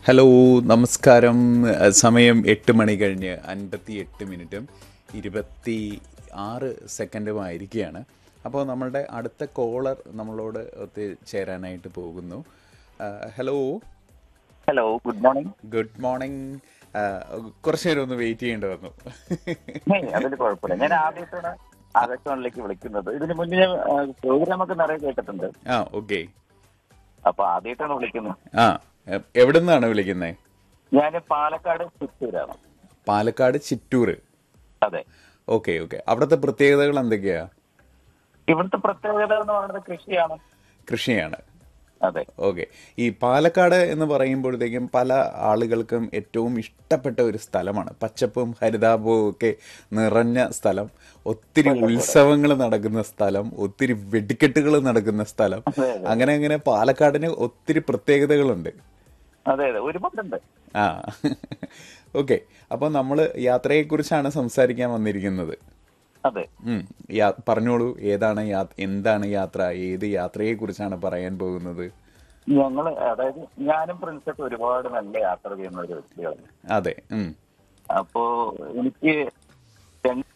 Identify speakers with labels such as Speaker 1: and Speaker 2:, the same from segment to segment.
Speaker 1: Hello നമസ്കാരം അഹ് സമയം എട്ട് മണി കഴിഞ്ഞ് അൻപത്തി എട്ട് മിനിറ്റും ഇരുപത്തി ആറ് സെക്കൻഡുമായിരിക്കുകയാണ് അപ്പോൾ നമ്മളുടെ അടുത്ത കോളർ നമ്മളോട് ഒത്തി ചേരാനായിട്ട് പോകുന്നു അഹ് hello
Speaker 2: hello good morning
Speaker 1: good morning കുറച്ച് നേരം ഒന്ന് വെയിറ്റ് ചെയ്യേണ്ടി വന്നു
Speaker 2: അതിന് കുഴപ്പമില്ല ഞാൻ ആദ്യമായിട്ടാണ് ആകാശവാണിലേക്ക് വിളിക്കുന്നത് ഇതിന് മുന്നേ ഞാൻ പ്രോഗ്രാം ഒക്കെ നിറയെ കേട്ടിട്ടുണ്ട്
Speaker 1: ആ ഓക്കെ
Speaker 2: അപ്പൊ ആദ്യമായിട്ടാണ് വിളിക്കുന്നത്
Speaker 1: ആ എ- എവിടെ നിന്നാണ് വിളിക്കുന്നത്
Speaker 2: ഞാൻ പാലക്കാട് ചിറ്റൂരാണ്
Speaker 1: പാലക്കാട് ചിറ്റൂർ
Speaker 2: അതെ
Speaker 1: ഓക്കെ ഓക്കെ അവിടുത്തെ പ്രത്യേകതകൾ എന്തൊക്കെയാ
Speaker 2: ഇവിടുത്തെ പ്രത്യേകത എന്ന് പറയുന്നത് കൃഷിയാണ്
Speaker 1: കൃഷിയാണ്
Speaker 2: അതെ
Speaker 1: ഓക്കെ ഈ പാലക്കാട് എന്ന് പറയുമ്പോഴത്തേക്കും പല ആളുകൾക്കും ഏറ്റവും ഇഷ്ടപ്പെട്ട ഒരു സ്ഥലമാണ് പച്ചപ്പും ഹരിതാപവും ഒക്കെ നിറഞ്ഞ സ്ഥലം ഒത്തിരി ഉത്സവങ്ങൾ നടക്കുന്ന സ്ഥലം ഒത്തിരി വെടിക്കെട്ടുകൾ നടക്കുന്ന സ്ഥലം
Speaker 2: അതെ,
Speaker 1: അങ്ങനെ അങ്ങനെ പാലക്കാടിന് ഒത്തിരി പ്രത്യേകതകളുണ്ട്
Speaker 2: അതെ അതെ ഒരുപാടുണ്ട്
Speaker 1: ആ ഓക്കെ അപ്പോൾ നമ്മൾ യാത്രയെക്കുറിച്ചാണ് സംസാരിക്കാൻ വന്നിരിക്കുന്നത്
Speaker 2: അതെ
Speaker 1: ഉം. യാ- പറഞ്ഞോളൂ ഏതാണ് യാ- എന്താണ് യാത്ര ഏത് യാത്രയെക്കുറിച്ചാണ് പറയാൻ പോകുന്നത്
Speaker 2: ഞങ്ങള് അതായത് ഞാനും ഫ്രണ്ട്സൊക്കെ ഒരുപാട് നല്ല യാത്ര ചെയ്യുന്ന ഒരു വ്യക്തികളാണ്
Speaker 1: അതെ ഉം.
Speaker 2: അപ്പോ എനിക്ക് രണ്ട്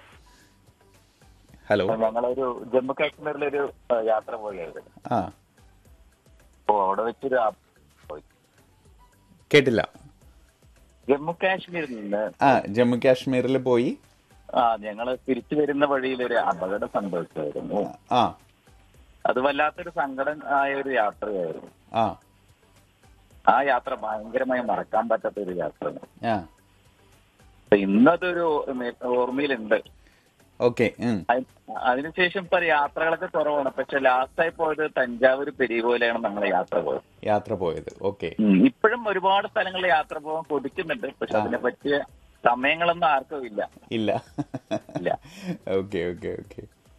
Speaker 1: ഹലോ
Speaker 2: ഞങ്ങളൊരു ജമ്മു കാശ്മീരിലൊരു ആ, യാത്ര പോയായിരുന്നു
Speaker 1: ആ
Speaker 2: അപ്പോ അവിടെ വെച്ചൊരു ആ- പോയി
Speaker 1: കേട്ടില്ല
Speaker 2: ജമ്മു കാശ്മീരിൽ നിന്ന്
Speaker 1: ആ ജമ്മു കാശ്മീരിൽ പോയി
Speaker 2: ആ ഞങ്ങള് തിരിച്ചു വരുന്ന വഴിയിൽ ഒരു അപകടം സംഭവിച്ചായിരുന്നു
Speaker 1: ആ
Speaker 2: അത് വല്ലാത്തൊരു സങ്കടം ആയ ഒരു യാത്രയായിരുന്നു
Speaker 1: ആ
Speaker 2: ആ യാത്ര ഭയങ്കരമായി മറക്കാൻ പറ്റാത്ത ഒരു യാത്രയാണ്
Speaker 1: ആ
Speaker 2: അപ്പൊ ഇന്നതൊരു മെ- ഓർമ്മയിലുണ്ട്
Speaker 1: ഓക്കെ ഉം.
Speaker 2: അയ്- അതിനുശേഷം ഇപ്പൊ യാത്രകളൊക്കെ കുറവാണ് പക്ഷെ ലാസ്റ്റ് ആയി പോയത് തഞ്ചാവൂർ പെരിയ പോലെയാണ് നമ്മൾ യാത്ര പോയത്
Speaker 1: യാത്ര പോയത് ഓക്കെ
Speaker 2: ഉം. ഇപ്പോഴും ഒരുപാട് സ്ഥലങ്ങളിൽ യാത്ര പോകാൻ കൊതിക്കുന്നുണ്ട് പക്ഷെ അതിനെ പറ്റിയ സമയങ്ങളൊന്നും ആർക്കും ഇല്ല
Speaker 1: ഇല്ല
Speaker 2: ഇല്ല
Speaker 1: ഓക്കെ ഓക്കെ ഓക്കെ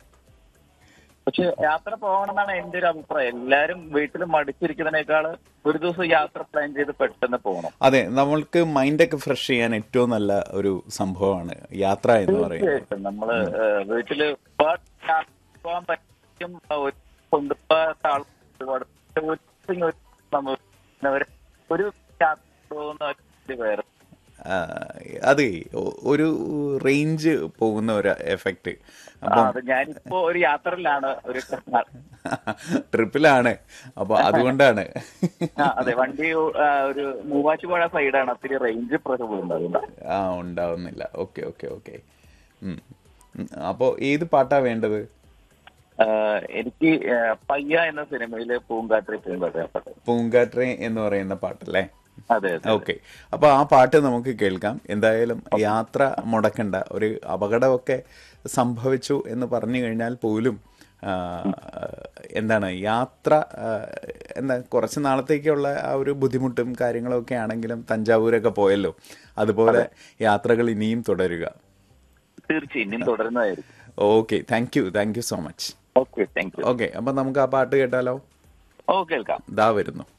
Speaker 2: പക്ഷെ യാത്ര പോകണമെന്നാണ് എന്റെ ഒരു അഭിപ്രായം എല്ലാരും വീട്ടിൽ മടിച്ചിരിക്കുന്നതിനേക്കാൾ ഒരു ദിവസം യാത്ര പ്ലാൻ ചെയ്ത് പെട്ടെന്ന് പോകണം
Speaker 1: അതെ നമ്മൾക്ക് മൈൻഡൊക്കെ ഫ്രഷ് ചെയ്യാൻ ഏറ്റവും നല്ല ഒരു സംഭവമാണ് യാത്ര എന്ന് പറയുന്നത്
Speaker 2: തീർച്ചയായിട്ടും നമ്മള് ഏഹ്, വീട്ടില് ഒരുപാട് യാത്ര പോകാൻ പറ്റും ഒരു കൊണ്ടുപോകാത്ത ആൾ ഒരുപാട് ഒരു ഒരു നമ്മ- ഒരു- ഒരു യാത്ര പോകുന്ന ഒരു വേറെ
Speaker 1: ആ, അതെ ഒ- ഒരു റേഞ്ച് പോകുന്ന ഒരു എഫക്റ്റ്
Speaker 2: ആ, അത് ഞാനിപ്പോ ഒരു യാത്രയിലാണ് ഒരു
Speaker 1: ട്രിപ്പിലാണ് അപ്പൊ അതുകൊണ്ടാണ്
Speaker 2: ആ, അതെ വണ്ടി ആ, ഒരു മൂവാറ്റുപുഴ സൈഡാണ് ഒത്തിരി റേഞ്ച് പ്രശ്നമുണ്ട് അതുകൊണ്ടാണ്
Speaker 1: ആ ഉണ്ടാവുന്നില്ല ഓക്കെ ഓക്കെ ഓക്കെ അപ്പോൾ ഏത് പാട്ടാ വേണ്ടത്
Speaker 2: ആഹ് എനിക്ക് ആഹ് പയ്യ എന്ന സിനിമയില് പൂങ്കാറ്റിൽ പൂങ്കാറ്റ്
Speaker 1: പൂങ്കാറ്റെ എന്ന് പറയുന്ന പാട്ടല്ലേ
Speaker 2: അതെ അതെ
Speaker 1: ഓക്കെ അപ്പോൾ ആ പാട്ട് നമുക്ക് കേൾക്കാം എന്തായാലും യാത്ര മുടക്കണ്ട ഒരു അപകടമൊക്കെ സംഭവിച്ചു എന്ന് പറഞ്ഞു കഴിഞ്ഞാൽ പോലും ആ, എന്താണ് യാത്ര ആ, എന്താ കുറച്ച് നാളത്തേക്കുള്ള ആ ഒരു ബുദ്ധിമുട്ടും കാര്യങ്ങളൊക്കെ ആണെങ്കിലും തഞ്ചാവൂരൊക്കെ പോയല്ലോ അതുപോലെ യാത്രകൾ ഇനിയും തുടരുക
Speaker 2: തീർച്ചയായും ഇനിയും തുടരുന്നതായിരിക്കും
Speaker 1: okay thank you thank you so much
Speaker 2: okay thank you
Speaker 1: okay അപ്പം നമുക്ക് ആ പാട്ട് കേട്ടാലോ
Speaker 2: ഓ കേൾക്കാം
Speaker 1: ഇതാ വരുന്നു